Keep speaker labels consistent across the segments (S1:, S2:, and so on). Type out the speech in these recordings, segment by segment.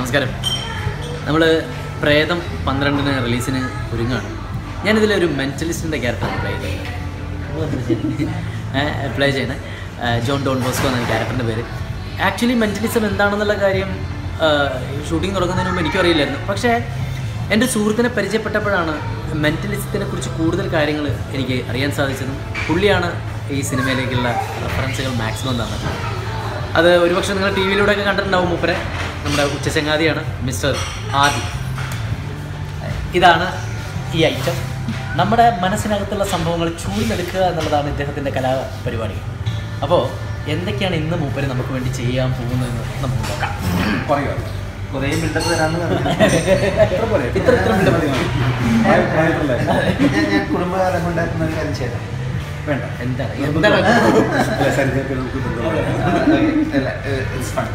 S1: നമസ്കാരം നമ്മൾ പ്രേതം പന്ത്രണ്ടിന് റിലീസിന് ഒരുങ്ങാണ് ഞാനിതിലൊരു മെൻ്റലിസ്റ്റിൻ്റെ ക്യാരക്ടർ പ്ലേ ചെയ്യുന്നത് പ്ലേ ചെയ്യുന്നത് ജോൺ ഡോൺ ബോസ്കോ എന്ന ക്യാരക്ടറിൻ്റെ പേര് ആക്ച്വലി മെൻ്റലിസം എന്താണെന്നുള്ള കാര്യം ഷൂട്ടിംഗ് തുടങ്ങുന്നതിന് മുമ്പ് എനിക്കും അറിയില്ലായിരുന്നു പക്ഷേ എൻ്റെ സുഹൃത്തിനെ പരിചയപ്പെട്ടപ്പോഴാണ് മെൻ്റലിസത്തിനെ കുറിച്ച് കൂടുതൽ കാര്യങ്ങൾ എനിക്ക് അറിയാൻ സാധിച്ചതും പുള്ളിയാണ് ഈ സിനിമയിലേക്കുള്ള റെഫറൻസുകൾ മാക്സിമം തന്നത് അത് ഒരുപക്ഷെ നിങ്ങൾ ടി വിയിലൂടെയൊക്കെ കണ്ടിട്ടുണ്ടാവും മൂപ്പരെ നമ്മുടെ ഉച്ചചങ്ങാതിയാണ് മിസ്റ്റർ ആദി ഇതാണ് ഈ ഐറ്റം നമ്മുടെ മനസ്സിനകത്തുള്ള സംഭവങ്ങൾ ചൂടിലെടുക്കുക എന്നുള്ളതാണ് ഇദ്ദേഹത്തിൻ്റെ കലാപരിപാടി അപ്പോൾ എന്തൊക്കെയാണ് ഇന്ന് മൂപ്പര് നമുക്ക് വേണ്ടി ചെയ്യാൻ പോകുന്നതെന്ന് നമുക്ക് നോക്കാം
S2: പറയുക
S3: കുറേ ബിൽഡപ്പ് തരാമെന്ന് പറഞ്ഞു
S2: എത്ര പോലെ
S1: ഇത്ര ഇത്ര build up മതി.
S3: ഞാൻ ഞാൻ കുടുംബകാലം കൊണ്ടാക്കുന്ന ഒരു കാര്യം ചെയ്തത്
S2: വേണ്ട
S1: എന്താണ് എന്താണ്
S2: അല്ല, സരിതയ്ക്ക് നമുക്ക് ബന്ധമില്ല.
S3: അല്ല ഇറ്റ്സ് ഫൺ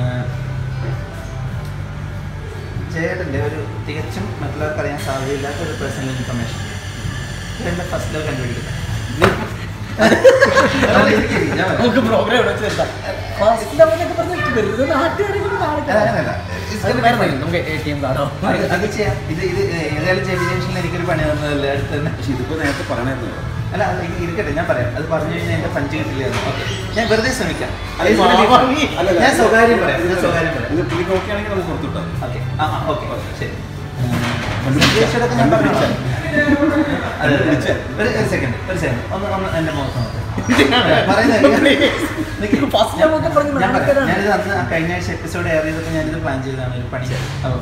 S3: ജയേട്ടൻ്റെ ഒരു തികച്ചും മറ്റുള്ളവർക്ക് അറിയാൻ സാധ്യതയില്ലാത്ത ഒരു പേഴ്സണൽ ഇൻഫർമേഷൻ ഇതെൻ്റെ ഫസ്റ്റ് ലവ് കണ്ടുപിടിക്കുന്നത്
S1: നമുക്ക് പ്രോഗ്രാം ഇവിടെ വെച്ച് നിർത്താം ഫസ്റ്റ് ലെവലൊക്കെ പറഞ്ഞിട്ട് വെറുതെ നാട്ടുകാരെങ്കിലും കാണട്ടെ. അത് വേറെ എന്തെങ്കിലും, നമുക്ക് എ ടി എം കാർഡോ
S3: അത് ചെയ്യാം ഇത് ഇത് ഏതായാലും ജെ ജംഗ്ഷനിൽ എനിക്കൊരു പണി തന്നതല്ലേ അടുത്ത് തന്നെ
S2: പക്ഷെ ഇതിപ്പോ നേരത്തെ പറയണായിരുന്നു
S3: അല്ല അത് ഇ- ഇരിക്കട്ടെ ഞാൻ പറയാം അത് പറഞ്ഞു കഴിഞ്ഞാൽ എന്റെ പഞ്ച് കിട്ടില്ല ഓക്കെ ഞാൻ വെറുതെ ശ്രമിക്കാം
S2: അല്ല, ഇത്
S1: വാങ്ങി.
S2: അല്ലല്ല.
S3: ഞാൻ സ്വകാര്യം പറയാം ഞാൻ സ്വകാര്യം പറയാം
S2: ഇത് പുള്ളി നോക്കുകയാണെങ്കിൽ അത് പുറത്തു വിട്ടാൽ
S3: ഓക്കെ ആ ഓക്കെ ശരി
S2: കണ്ടുപിടിച്ച.
S3: സിറ്റുവേഷനൊക്കെ ഞാൻ പറഞ്ഞു അതെ, അതെ, അതെ.
S2: കണ്ടുപിടിച്ച.
S3: ഒരു ഒരു സെക്കൻഡ് ഒരു സെക്കൻഡ് ഒന്ന് ഒന്ന് എന്റെ മുഖത്ത് നോക്ക്. പറയുന്നത് നിക്ക്.
S1: ഫസ്റ്റ് നമുക്ക് പറഞ്ഞ്
S3: ഞാൻ പറയാം
S1: നാണക്കേടാണ്.
S3: ഞാനിത് അന്ന് ആ കഴിഞ്ഞ ആഴ്ച എപ്പിസോഡ് എയർ ചെയ്തപ്പോൾ ഞാനിത് പ്ലാൻ ചെയ്തതാണ് ഒരു പണി അപ്പോൾ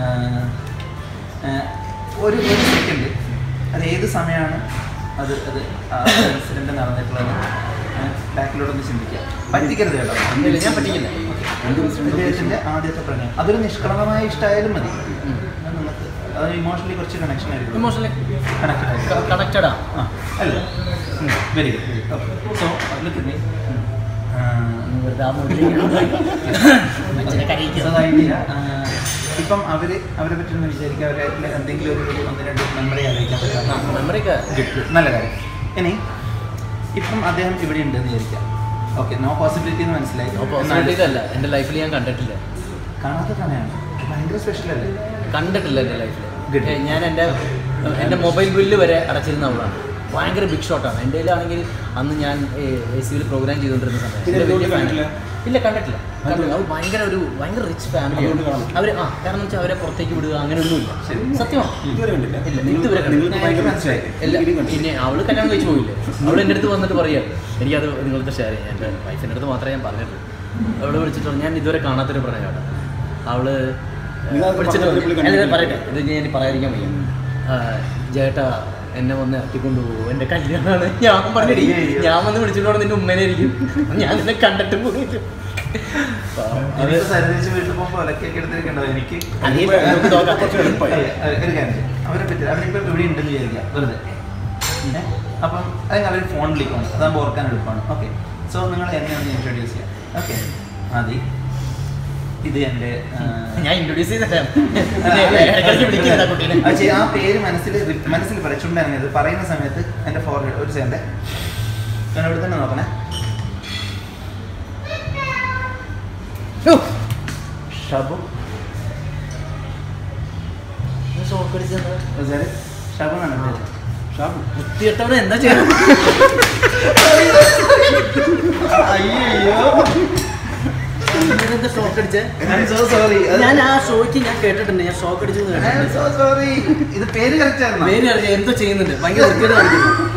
S3: ഒരു ഒരു സെക്കൻഡ് അത് ഏത് സമയമാണ് അത് അത് ഇൻസിഡന്റ് നടന്നിട്ടുള്ളത് ബാക്കിലോട്ട് ഒന്ന് ചിന്തിക്കാം പറ്റിക്കരുത് കേട്ടോ
S1: ഇല്ല, ഞാൻ പറ്റിക്കില്ല
S3: അദ്ദേഹത്തിന്റെ ആദ്യത്തെ പ്രണയം അതൊരു നിഷ്കളങ്കമായ ഇഷ്ടമായാലും മതി അത് നമുക്ക് അത് ഇമോഷണലി കുറച്ച് കണക്ഷൻ ആയിരിക്കും
S1: ഇമോഷണലി
S3: കണക്ട്
S1: കണക്റ്റഡാ
S3: ആ അല്ല very good so look me
S1: വെറുതെ ആ മുകളിൽ മനുഷ്യനെ കരയിക്കുക.
S3: So, the idea, ആ, ഇപ്പം അവര് അവരെ പറ്റി ഒന്ന് വിചാരിക്കുക അവരായിട്ടുള്ള എന്തെങ്കിലും ഒരു ഒരു ഒന്ന് രണ്ട് മെമ്മറി അറിയിക്കാൻ
S1: ആ,
S3: പറ്റും
S1: memory ഒക്കെ
S3: നല്ല കാര്യം ഇനി ഇപ്പം അദ്ദേഹം ഇവിടെ ഉണ്ടെന്ന് വിചാരിക്കാം ഓക്കെ നോ പോസിബിലിറ്റി എന്ന് മനസ്സിലായി
S1: പോസിബിലിറ്റി അല്ല എൻ്റെ ലൈഫിൽ ഞാൻ കണ്ടിട്ടില്ല
S3: കാണാത്ത സമയമാണ് ഭയങ്കര സ്പെഷ്യൽ അല്ലേ
S1: കണ്ടിട്ടില്ല എൻ്റെ ലൈഫിൽ
S3: Good.
S1: ഞാൻ എൻ്റെ എൻ്റെ മൊബൈൽ ബില്ല് വരെ അടച്ചിരുന്ന അവളാണ് ഭയങ്കര ബിഗ് ഷോട്ടാണ് എൻ്റെ കയ്യിലാണെങ്കിൽ അന്ന് ഞാൻ എ സിയിൽ പ്രോഗ്രാം ചെയ്തുകൊണ്ടിരുന്ന സമയത്ത്
S2: പിന്നെ
S1: എൻ്റെ വലിയ
S2: എന്തുകൊണ്ട്
S1: fan.
S2: കണ്ടില്ല?
S1: ഇല്ല കണ്ടിട്ടില്ല കണ്ടില്ല അവർ ഭയങ്കര ഒരു ഭയങ്കര റിച്ച് ഫാമിലിയാണ്
S2: അതുകൊണ്ട് കാണും.
S1: അവർ ആ കാരണം വെച്ചാൽ അവരെ പുറത്തേക്ക് വിടുക അങ്ങനെയൊന്നുമില്ല
S3: ശരി.
S1: സത്യമാണ്
S2: ഇതുവരെ കണ്ടില്ല
S1: ഇല്ല, ഇതുവരെ കണ്ടില്ല.
S2: നിങ്ങൾക്ക് ഭയങ്കര മനസ്സിലായി
S1: ഇല്ല
S2: ഇനിയും കണ്ടില്ല.
S1: പിന്നെ അവള് കല്യാണം കഴിച്ചു പോയില്ലേ അവൾ എൻ്റെ അടുത്ത് വന്നിട്ട് പറയാ എനിക്കത് നിങ്ങൾക്ക് ഷെയർ ചെയ്യാം എൻ്റെ വൈഫിൻ്റെ അടുത്ത് മാത്രമേ ഞാൻ പറഞ്ഞിട്ടുള്ളൂ അവള് വിളിച്ചിട്ട് പറഞ്ഞു, ഞാൻ ഇതുവരെ കാണാത്തൊരു പ്രണയമാണ് അവള്
S2: നിങ്ങൾ അത്
S1: വിളിച്ചിട്ട്
S2: പറഞ്ഞത് പുള്ളി
S1: അല്ല, ഇത്
S2: കണ്ടിട്ടില്ല.
S1: പറയട്ടെ ഇത് ഞാൻ ഇനി പറയാതിരിക്കാൻ വയ്യ ആ, ചേട്ടാ എന്നെ വന്ന് ഇറക്കിക്കൊണ്ട് പോകും എൻ്റെ കല്യാണമാണ് ഞാൻ പറഞ്ഞിട്ട്
S3: അയ്യോ.
S1: ഞാൻ വന്ന് വിളിച്ചിട്ട് നിന്റെ ഉമ്മനായിരിക്കും ഞാൻ നിന്നെ കണ്ടിട്ട് പോയിട്ട് അത്
S3: അത് സരിച്ച് വീട്ടിൽ പോകുമ്പോൾ ഒലക്കൊക്കെ എടുത്തിരിക്കണ്ടോ എനിക്ക്
S1: അത് ഈ നമുക്ക് നോക്കാം.
S2: കുറച്ച് എളുപ്പമായി.
S3: അതെ, അതെ, ഒരു കാര്യം ചെയ്യ്. അവരെ പറ്റി അവരിപ്പം ഇവിടെ ഉണ്ടെന്ന് വിചാരിക്കാം വെറുതെ ഏ? അപ്പം അല്ലെങ്കിൽ അവർ ഫോൺ വിളിക്കണം അതാകുമ്പോൾ ഓർക്കാൻ എളുപ്പമാണ് ഓക്കെ സോ നിങ്ങൾ എന്നെ ഒന്ന് ഇൻട്രൊഡ്യൂസ് ചെയ്യാം ഓക്കെ മതി ഇത് എൻ്റെ ആ,
S1: ഞാൻ ഇൻട്രൊഡ്യൂസ് ചെയ്തിട്ടാ
S3: ആ,
S1: ഇടയ്ക്കിടയ്ക്ക് വിളിക്കുന്നതാ കുട്ടീനെ
S3: അത് ചെയ്യ്. ആ പേര് മനസ്സിൽ റി- മനസ്സിൽ പറയും ചുണ്ടനങ്ങത് പറയുന്ന സമയത്ത് എൻ്റെ ഫോർവേഡ് ഒരു സെക്കൻഡ് ഞാൻ ഇവിടെ തന്നെ നോക്കണേ ഷബു
S1: ഷോക്ക് അടിച്ചെന്താ
S3: ഒരു second. ഷബു എന്നാണ് പേര്
S2: ഷാബു
S1: വൃത്തികെട്ടവനെ എന്താ ചെയ്യണം
S3: അയ്യോ
S1: ഇവനെന്താ ഷോക്ക് അടിച്ചേ
S3: I'm so sorry. അത്
S1: ഞാൻ ആ ഷോയ്ക്ക് ഞാൻ കേട്ടിട്ടുണ്ട് ഞാൻ ഷോക്ക് അടിച്ചു എന്ന്
S3: I am
S1: കേട്ടിട്ടുണ്ട്
S3: so sorry. ഇത് പേര് കറക്റ്റ് ആയിരുന്നു
S1: പേര് അറിയാം എന്തോ ചെയ്യുന്നുണ്ട് ഭയങ്കര വൃത്തികേട് കാണിക്കുന്നു